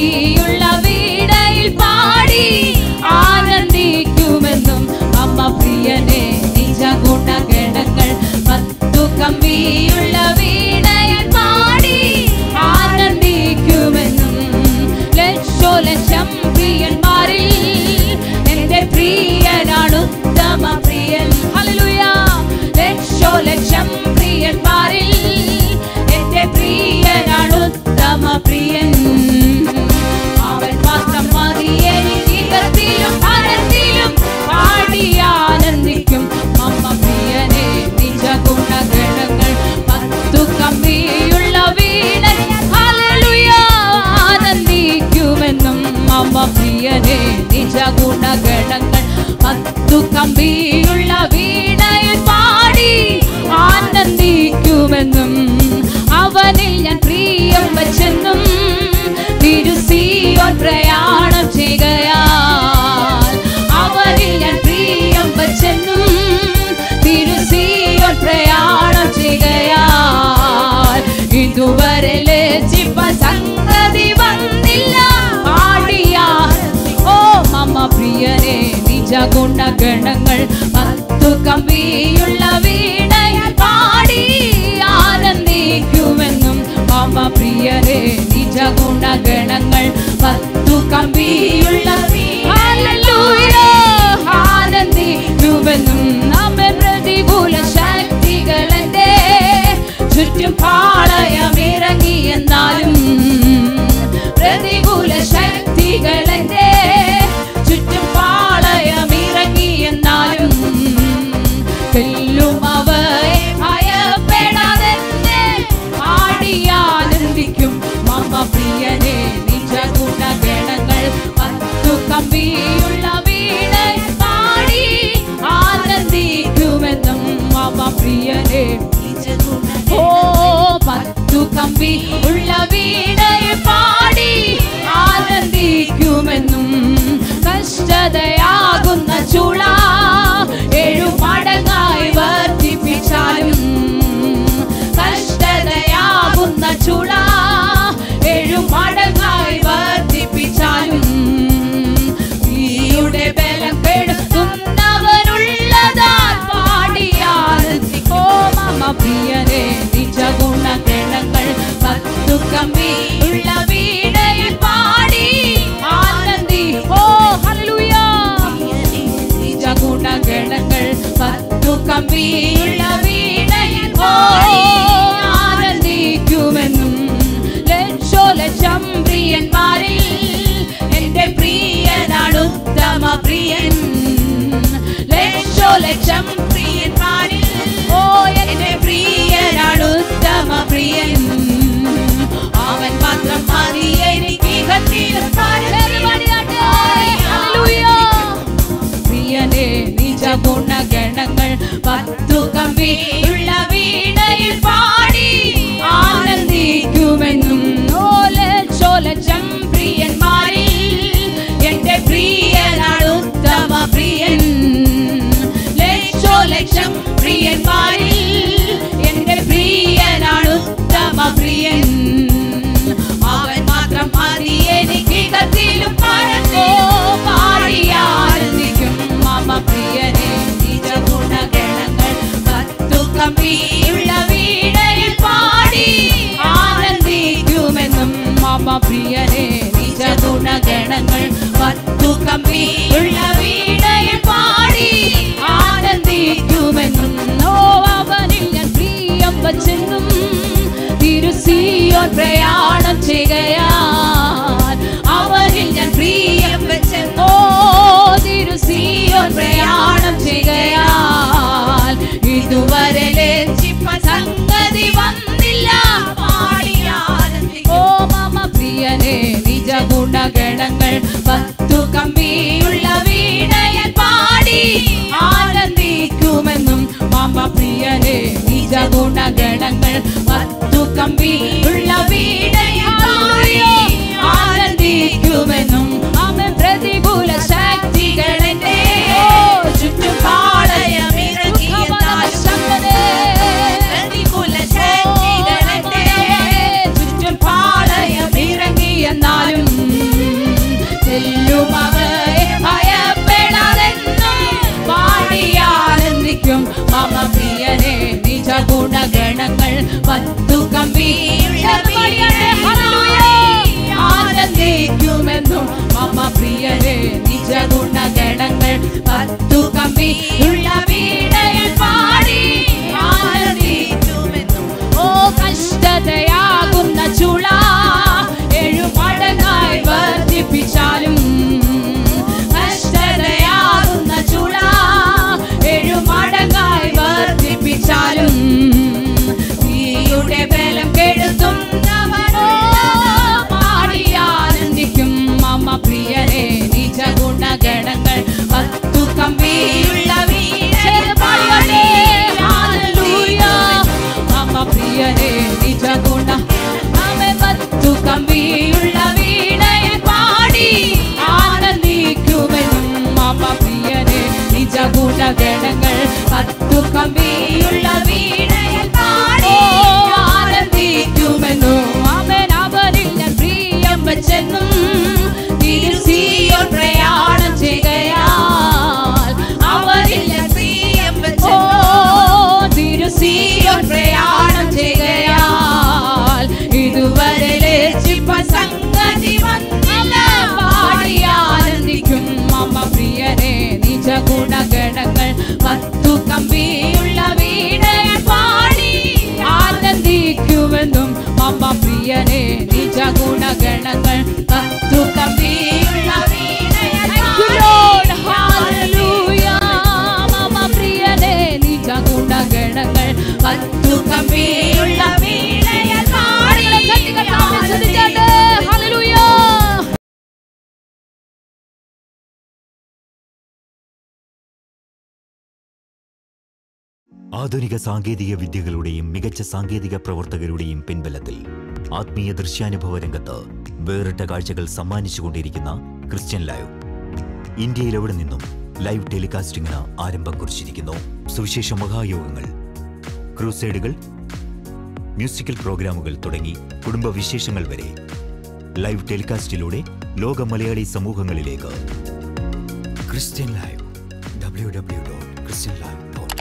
കമ്പിയുള്ള വീണയിൽ പാടി ആനന്ദിക്കുമെന്നും അമ്മ പ്രിയനെ നിജ ഗുണഗണങ്ങൾ പത്തു കമ്പിയുള്ള വീണയിൽ പാടി ആനന്ദിക്കുമെന്നും ലക്ഷോ ലക്ഷം പ്രിയന്മാരിൽ എന്റെ പ്രിയനാണ് ഉത്തമ പ്രിയൻ ഹല്ലേലൂയ ലക്ഷോ ലക്ഷം പ്രിയന്മാരിൽ എന്റെ പ്രിയനാണ് ഉത്തമ പ്രിയൻ അവൻ മാത്രം മതി എനിക്ക് ഇകത്തിലും പരത്തിലും പാടി ആനന്ദിക്കും അമ്മ പ്രിയനെ നിജ ഗുണഗണങ്ങൾ പത്തു കമ്പിയുള്ള വീണ ഹല്ലേലൂയ ആനന്ദിക്കുമെന്നും അമ്മ പ്രിയനെ നിജ ഗുണഗണങ്ങൾ പത്തു കമ്പിയുള്ള വീണയിൽ പാടി ആനന്ദിക്കുമെന്നും അവനിൽ ഞാൻ പ്രിയം വച്ചെന്നും തിരുസിയോൻ പ്രയാണം ചെയ്യുകയാൽ അവനിൽ ഞാൻ പ്രിയം വച്ചെന്നും തിരുസിയോൻ പ്രയാണം ചെയ്യുകയാൽ ഇതുവരെ ലജ്ജിപ്പ സംഗതി വന്നില്ല ആടിയാ ഓ മമ്മ പ്രിയനെ നിജ ഗുണഗണങ്ങൾ പത്തു കമ്പിയുള്ള വീണയിൽ പാടി ആനന്ദിക്കുമെന്നും മമ്മ പ്രിയനെ നിജ ഗുണഗണങ്ങൾ പത്തു കമ്പിയുള്ള ഹല്ലേലൂയ, ആനന്ദിക്കുമെന്നും നമ്മെ പ്രതികൂല ശക്തികളെന്റെ ചുറ്റും പാളയമിറങ്ങി എന്നാലും പ്രതികൂല ശക്തികളെന്റെ ചുറ്റും പാളയമിറങ്ങി എന്നാലും തെല്ലും അവയെ ഭയപ്പെടാതെ ആടി ആനന്ദിക്കും മമ പ്രിയനെ നിജ ഗുണഗണങ്ങൾ പത്തു കമ്പിയുള്ള വീണ പാടി ആനന്ദിക്കുമെന്നും മമ പ്രിയനെ ഓ പത്തു കമ്പി ഉള്ള വീണയിൽ പാടി ആനന്ദിക്കുമെന്നും കഷ്ടതയാകുന്ന ചുള ഏഴു മടങ്ങായി വർദ്ധിപ്പിച്ചാലും കഷ്ടതയാകുന്ന ചുള ഏഴു മടങ്ങായി വർദ്ധിപ്പിച്ചാലും തീയുടെ ബലം കെടുത്തുന്നവനുള്ളതാൽ പാടിയാനന്ദിക്കോ മമ പ്രിയരെ നിജ ഗുണഗണങ്ങൾ പത്തു കമ്പി ഉള്ള വീണയിൽ പാടി ആനന്ദി ഓ ഹല്ലേലൂയ നിജ ഗുണഗണങ്ങൾ പത്തു കമ്പിയുള്ള വീണയിൽ പാടി ആനന്ദിക്കുമെന്നും ലക്ഷോ ലക്ഷം പ്രിയന്മാരിൽ എന്റെ പ്രിയനാണ് ഉത്തമ പ്രിയൻ ലക്ഷോ ലക്ഷം പ്രിയന്മാരിൽ ഓ എന്റെ പ്രിയനാണ് ഉത്തമ പ്രിയൻ അവൻ മാത്രം മതി എനിക്ക് ഇഹത്തിലും പരത്തിലും. ഹല്ലേലൂയ. പ്രിയനെ നിജ ഗുണഗണങ്ങൾ പത്തു കമ്പിയുള്ള വീണയിൽ പാടി ആനന്ദിക്കുമെന്നും ഓലച്ചോലച്ചം പ്രിയന്മാരിൽ എന്റെ പ്രിയനാണ് ഉത്തമ പ്രിയൻ ലക്ഷോ ലക്ഷം പ്രിയന്മാരിൽ എന്റെ പ്രിയനാണ് ഉത്തമ പ്രിയൻ അവൻ മാത്രം മതി എനിക്ക് കത്തിലും പരത്തോ പാടി ആനന്ദിക്കും മമ പ്രിയനെ നിജ ഗുണഗണങ്ങൾ പത്തു കമ്പിയുള്ള വീണയിൽ പാടി ആനന്ദിക്കുമെന്നും മമ പ്രിയനെ നിജ ഗുണഗണങ്ങൾ പത്തു കമ്പിയുള്ള വീണയിൽ പാടി ആനന്ദിക്കുമെന്നും ഓ അവനിൽ ഞാൻ പ്രിയം വച്ചെന്നും തിരുസിയോൻ പ്രയാണം ചെയ്യുകയാൽ അവനിൽ ഞാൻ പ്രിയം വെച്ചെന്നോ തിരുസിയോൻ പ്രയാണം ചെയ്യുകയാൽ ഇതുവരെ ലജ്ജിപ്പ സംഗതി വന്നില്ല പാടിയാനന്ദിക്കും. ഓ മമ പ്രിയനെ നിജ ഗുണഗണങ്ങൾ പത്തു കമ്പിയുള്ള വീണയിൽ പാടി ആനന്ദിക്കുമെന്നും മമ പ്രിയനെ നിജ ഗുണഗണങ്ങൾ പത്തു കമ്പിയുള്ള വീണയിൽ പാടി ആനന്ദിക്കുമെന്നും അവൻ പ്രതികൂല ശക്തികളെന്റെ ചുറ്റും പാളയമിറങ്ങിയെന്നാൽ പ്രതികൂല ശക്തികളെന്റെ ചുറ്റും പാളയമിറങ്ങിയെന്നാലും പത്തു കമ്പിയുള്ള വീണയെ ആനന്ദിക്കുമെന്നും മമ പ്രിയരെ നിജ ഗുണഗണങ്ങൾ പത്തു കമ്പിയുള്ള വീണയിൽ പാടി ആനന്ദിക്കുമെന്നും ഓ കഷ്ടതയാകുന്ന ചുള എഴുമടങ്ങായി വർദ്ധിപ്പിച്ചാലും കഷ്ടതയാകുന്ന ചുള എഴുമടങ്ങായി വർദ്ധിപ്പിച്ചാലും തീയുടെ ബലം കെടുത്തുന്നവനോ പാടി ആനന്ദിക്കും മമ പ്രിയരെ നിജ ഗുണഗണങ്ങൾ പത്തു കമ്പിയുള്ള വീണയിൽ പാടിയോട്ടെ. ഹല്ലേലൂയ. മമ പ്രിയരെ നിജ ഗുണ ആമേ പത്തു കമ്പിയുള്ള വീണയിൽ പാടി ആനന്ദിക്കുമെന്നും മമ പ്രിയരെ നിജ ഗുണഗണങ്ങൾ പത്തു കമ്പിയുള്ള വീണയിൽ പാടി ആനന്ദിക്കുമെന്നും അവൻ അവരിൽ ഞാൻ പ്രിയം വെച്ചെന്നും തിരുസിയോൻ പ്രയാണം ചെയ്യുകയാൽ അവരിൽ ഞാൻ പ്രിയം വെച്ചോ തിരുസിയോൻ പ്രയാണം ചെയ്യുകയാൽ ഇതുവരെ ലക്ഷിപ്പാൻ സംഗതി വന്നില്ല പാടി ആനന്ദിക്കും മമ പ്രിയരെ നിജ ഗുണഗണങ്ങൾ പത്തു കമ്പിയുള്ള വീണയിൽ പാടി ആനന്ദിക്കുമെന്നും മമ പ്രിയരെ നിജ ഗുണഗണങ്ങൾ പത്തു കമ്പിയുള്ള വീണയിൽ പാടി ഹല്ലേലൂയ. മമ പ്രിയരെ നിജ ഗുണഗണങ്ങൾ പത്തു കമ്പിയുള്ള വീണയിൽ പാടി ആനന്ദിച്ചാട്ടെ. ഹല്ലേലൂയ. ആധുനിക സാങ്കേതിക വിദ്യകളുടെയും മികച്ച സാങ്കേതിക പ്രവർത്തകരുടെയും പിൻബലത്തിൽ ആത്മീയ ദൃശ്യാനുഭവ രംഗത്ത് വേറിട്ട കാഴ്ചകൾ സമ്മാനിച്ചുകൊണ്ടിരിക്കുന്ന ക്രിസ്ത്യൻ ലൈവ് ഇന്ത്യയിൽ എവിടെ നിന്നും ലൈവ് ടെലികാസ്റ്റിംഗിന് ആരംഭം കുറിച്ചിരിക്കുന്നു സുവിശേഷ മഹായോഗങ്ങൾ ക്രൂസൈഡുകൾ മ്യൂസിക്കൽ പ്രോഗ്രാമുകൾ തുടങ്ങി കുടുംബ വിശേഷങ്ങൾ വരെ ലൈവ് ടെലികാസ്റ്റിലൂടെ ലോക മലയാളി സമൂഹങ്ങളിലേക്ക് Christian live W W dot Christian live dot